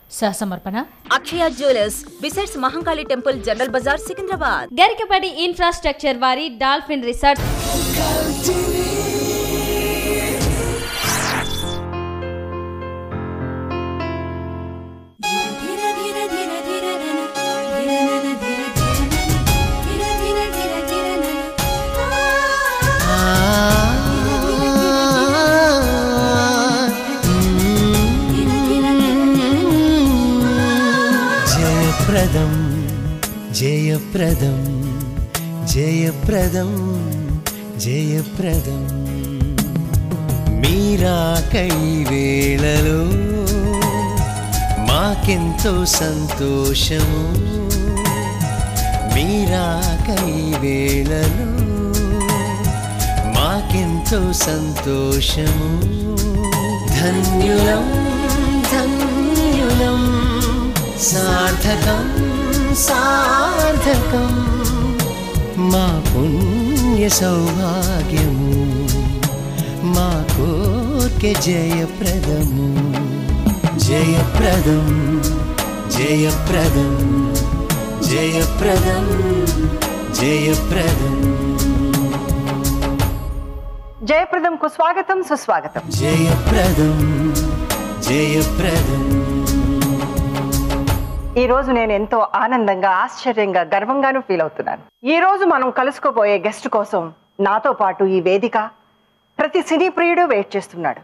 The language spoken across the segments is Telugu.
సహసమర్పణ Akshaya jewellers besides Mahankali temple general Bazaar Secunderabad Garikapati infrastructure వారి డాల్ఫిన్ రిసార్ట్ జయప్రదం జయప్రదం జయప్రదం జయప్రదం మీరా కై వేళలో మాకెంతో సంతోషము మీరా కై వేళలో మాకెంతో సంతోషము ధన్యులం ధన్యులం సార్థకం సార్థకం మా పుణ్య సౌభాగ్యము మా కోర్కె జయప్రదము జయప్రదం జయప్రదం జయప్రదం జయప్రదం జయప్రదంకు స్వాగతం సుస్వాగతం జయప్రదం జయప్రదం ఈ రోజు నేను ఎంతో ఆనందంగా ఆశ్చర్యంగా గర్వంగాను ఫీల్ అవుతున్నాను ఈ రోజు మనం కలుసుకోబోయే గెస్ట్ కోసం నాతో పాటు ఈ వేదిక ప్రతి సినీ ప్రియుడు వెయిట్ చేస్తున్నాడు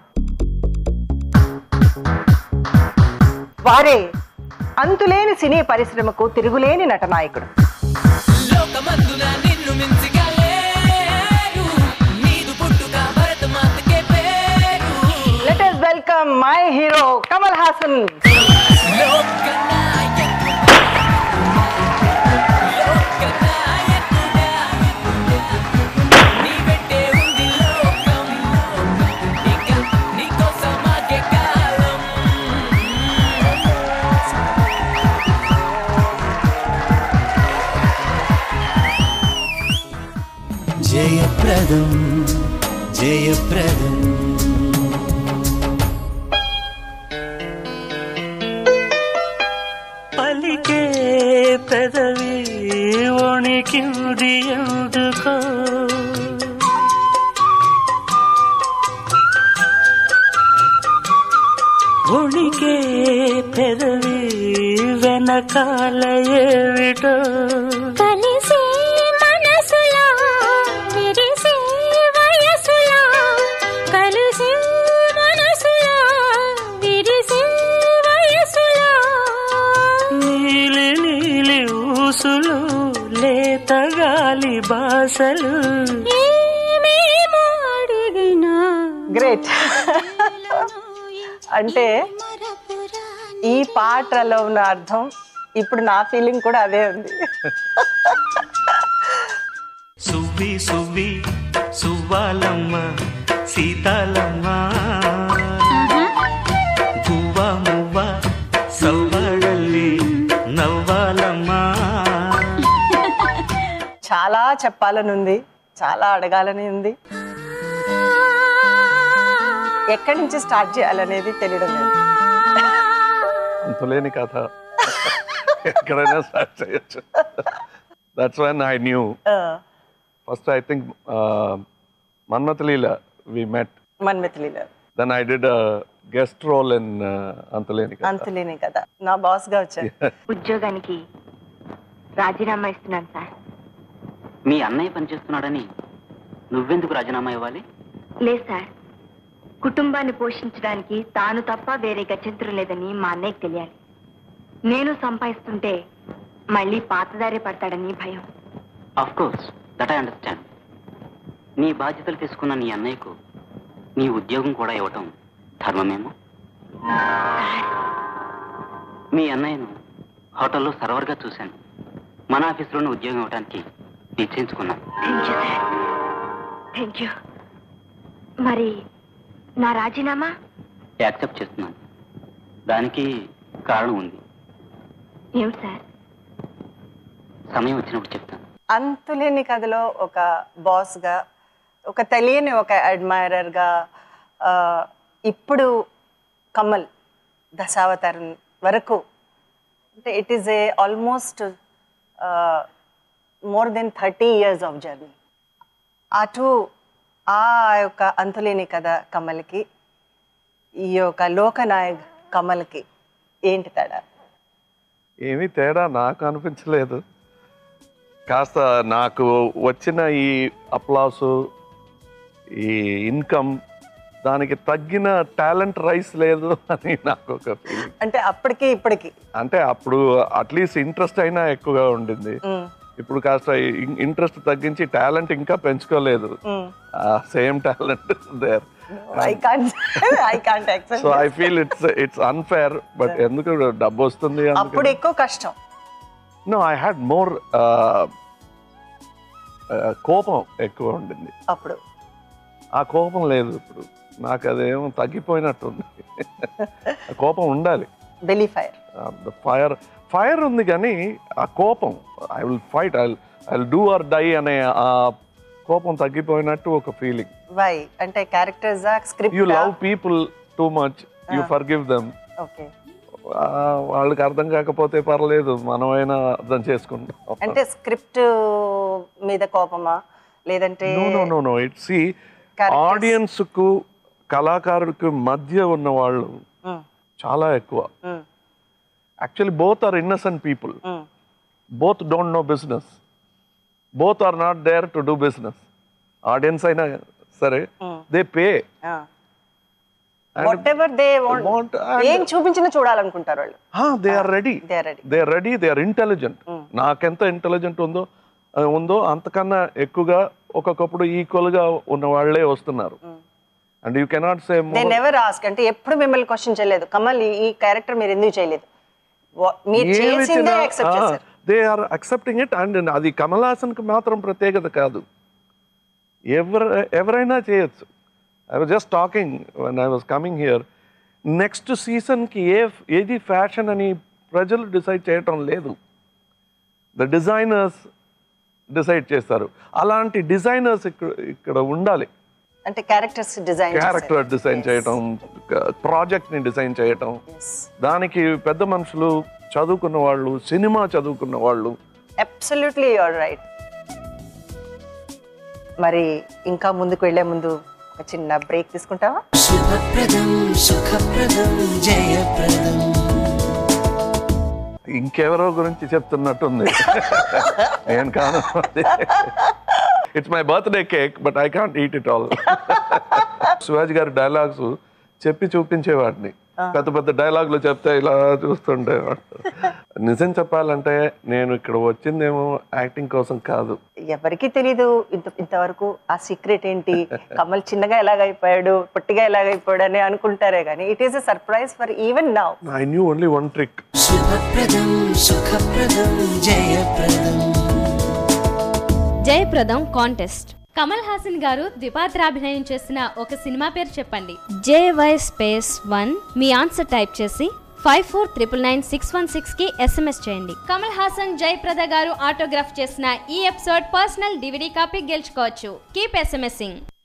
వారే అంతులేని సినీ పరిశ్రమకు తిరుగులేని నటనాయకుడు లోకమందున నిన్ను మించిగా లేరు నీదు పుట్టుక భరతమాతకే పేరు let us welcome my hero Kamal Haasan లోకనాయకుడా లోకనాయకుడా నీ వెంటే ఉంది లోకం ఇక నీకోసం ఆగే కాలం జయప్రదం జయప్రదం పలికే పెదవి వణికింది ఎందుకో వణికే పెదవి వెనకాల ఏమిటో కలిసి మనసులా విరిసి వయసులా కలిసి మనసులా విరిసి వయసులా నీలి నీలి ఊసులు లేత గాలి బాసలు ఏమేమో అడిగినా గ్రేట్ అంటే ఈ పాటలో ఉన్న అర్థం ఇప్పుడు నా ఫీలింగ్ కూడా అదే ఉంది సువ్వి సువ్వి సువ్వాలమ్మ సీతాలమ్మ గువ్వ మువ్వ సవ్వడల్లి నవ్వాలమ్మ చాలా చెప్పాలని ఉంది చాలా అడగాలని ఉంది ఎక్కడి నుంచి స్టార్ట్ చేయాలనేది తెలియడం లేదు అంతులేని కథ ఎక్కడైనా స్టార్ట్ చేయొచ్చు that's one I knew ah, first I think Manmatha Leela we met మన్మిథిలీలో then I did guest role in Anthuleni Katha అంతులేని కదా నా బాస్ గా వచ్చారు ఉద్యోగానికి రాజీనామా ఇస్తున్నాను సార్ మీ అన్నయ్య పనిచేస్తున్నాడని నువ్వెందుకు రాజీనామా ఇవ్వాలి లేదు సార్ కుటుంబాన్ని పోషించడానికి తాను తప్ప వేరే గత్యంతరం లేదని మా అన్నయ్యకి తెలియాలి నేను సంపాదిస్తుంటే మళ్ళీ పాతదారి పడతాడని భయం of course that I understand నీ బాధ్యతలు తీసుకున్న నీ అన్నయ్యకు నీ ఉద్యోగం కూడా ఇవ్వటం ధర్మమేమో మీ అన్నయ్యను హోటల్లో సర్వర్గా చూశాను మన ఆఫీసులోనే ఉద్యోగం ఇవ్వడానికి నిశ్చయించుకున్నాను thank you sir thank you మరి నా రాజీనామా యాక్సెప్ట్ చేస్తున్నాను దానికి కారణం ఉంది ఏమిటి సార్ సమయం వచ్చినప్పుడు చెప్తాను అంతులేని కథలో ఒక బాస్ గా ఒక తెలియని ఒక అడ్మైరర్ గా ఆ, ఇప్పుడు కమల్ దశావతారం వరకు అంటే it is a almost more than thirty years of journey అటు ఆ యొక్క అంతులేని కథ కమల్కి ఈ యొక్క లోకనాయక్ కమల్కి ఏంటి తేడా ఏమీ తేడా నాకు అనిపించలేదు కాస్త నాకు వచ్చిన ఈ అప్లాసు ఈ ఇన్కమ్ దానికి తగ్గిన టాలెంట్ రైస్ లేదు అని నాకు ఒక ఫీలింగ్ అంటే అప్పటికి ఇప్పటికి అంటే అప్పుడు అట్లీస్ట్ ఇంట్రెస్ట్ అయినా ఎక్కువగా ఉండింది ఇప్పుడు కాస్త ఇంట్రెస్ట్ తగ్గించి టాలెంట్ ఇంకా పెంచుకోలేదు same talent there I can't I can't accept so I feel it's it's unfair but ఎందుకు డబ్బు వస్తుంది అప్పుడు ఎక్కువ కష్టం నో ఐ హ్యాడ్ మోర్ కోపం ఎక్కువ ఉండింది అప్పుడు ఆ కోపం లేదు ఇప్పుడు నాకు అదేమో తగ్గిపోయినట్టుంది ఆ కోపం ఉండాలి బెలీ ఫైర్ ఫైర్ ఫైర్ ఉంది కానీ ఆ కోపం I will fight I I do or die అనే ఆ కోపం తగ్గిపోయినట్టు ఒక ఫీలింగ్ వై అంటే characters you script love people too much you for give them okay వాళ్ళకి అర్థం కాకపోతే పర్లేదు మనమైనా అర్థం చేసుకుంటాం అంటే స్క్రిప్ట్ మీద కోపమా లేదంటే no no no no it see Characters. Audience కు కళాకారుడికి మధ్య ఉన్న వాళ్ళు Mm, చాలా ఎక్కువ mm, actually both are innocent people mm. Both don't know business both are not there to do business audience అయినా సరే they pay whatever they want and- ఏం చూపించినా చూడాలనుకుంటారు వాళ్ళు they are ready They are ready. They are ready they are intelligent నాకెంత ఇంటెలిజెంట్ ఉందో ఆ, ఉందో అంతకన్నా ఎక్కువగా ఒక్కొక్కప్పుడు ఈక్వల్ గా ఉన్న వాళ్ళే వస్తున్నారు and you cannot say they never ask అంటే ఎప్పుడు మిమ్మల్ని క్వశ్చన్ చేయలేదు కమల్ ఈ- ఈ క్యారెక్టర్ మీరు ఎందుకు చేయలేదు Wha- మీరు చేసిందే యాక్సెప్ట్ చేశారు they are accepting it and అది కమల్ హాసన్ కి మాత్రం ప్రత్యేకత కాదు ఎవరు ఎవరైనా చేయొచ్చు I was just talking one I was coming here next సీజన్కి ఏ ఏది ఫ్యాషన్ అని ప్రజలు డిసైడ్ చేయటం లేదు ద డిజైనర్స్ డిసైడ్ చేస్తారు అలాంటి డిజైనర్స్ ఇక్కడ ఇక్కడ ఉండాలి అంటే క్యారెక్టర్స్ డిజైన్ క్యారెక్టర్ డిజైన్ చేయటం ప్రాజెక్ట్ ని డిజైన్ చేయటం దానికి పెద్ద మనుషులు చదువుకున్న వాళ్ళు సినిమా చదువుకున్న వాళ్ళు అబ్సల్యూట్లీ యువర్ రైట్ మరి ఇంకా ముందుకు వెళ్లే ముందు ఒక చిన్న బ్రేక్ తీసుకుంటావా శుభప్రదం సుఖప్రదం జయప్రదం ఇంకెవరో గురించి చెప్తున్నట్టుంది నేను కాను it's my birthday cake but I can't eat it all Shivaji గారి డైలాగ్స్ చెప్పి చూపించేవాడిని పెద్ద పెద్ద డైలాగులు చెప్తే ఇలా చూస్తుండేవాడు నిజం చెప్పాలంటే నేను ఇక్కడ వచ్చిందేమో యాక్టింగ్ కోసం కాదు ఎవరికి తెలీదు ఇంత ఇంతవరకు ఆ సీక్రెట్ ఏంటి కమల్ చిన్నగా ఎలాగైపోయాడు పొట్టిగా ఎలాగైపోయాడు అని అనుకుంటారే కానీ it is a surprise for even now I knew only one trick శుభప్రదం సుఖప్రదం జయప్రదం జయప్రదం కాంటెస్ట్ కమల్ హాసన్ గారు ద్విపాత్రాభినయం చేసిన ఒక సినిమా పేరు చెప్పండి జేవై స్పేస్ వన్ మీ ఆన్సర్ టైప్ చేసి five four triple nine six one six కి ఎస్ఎంఎస్ చేయండి కమల్ హాసన్ జయప్రద గారు ఆటోగ్రాఫ్ చేసిన ఈ ఎపిసోడ్ పర్సనల్ డివిడీ కాపీ గెలుచుకోవచ్చు కీప్ ఎస్ఎంఎస్సింగ్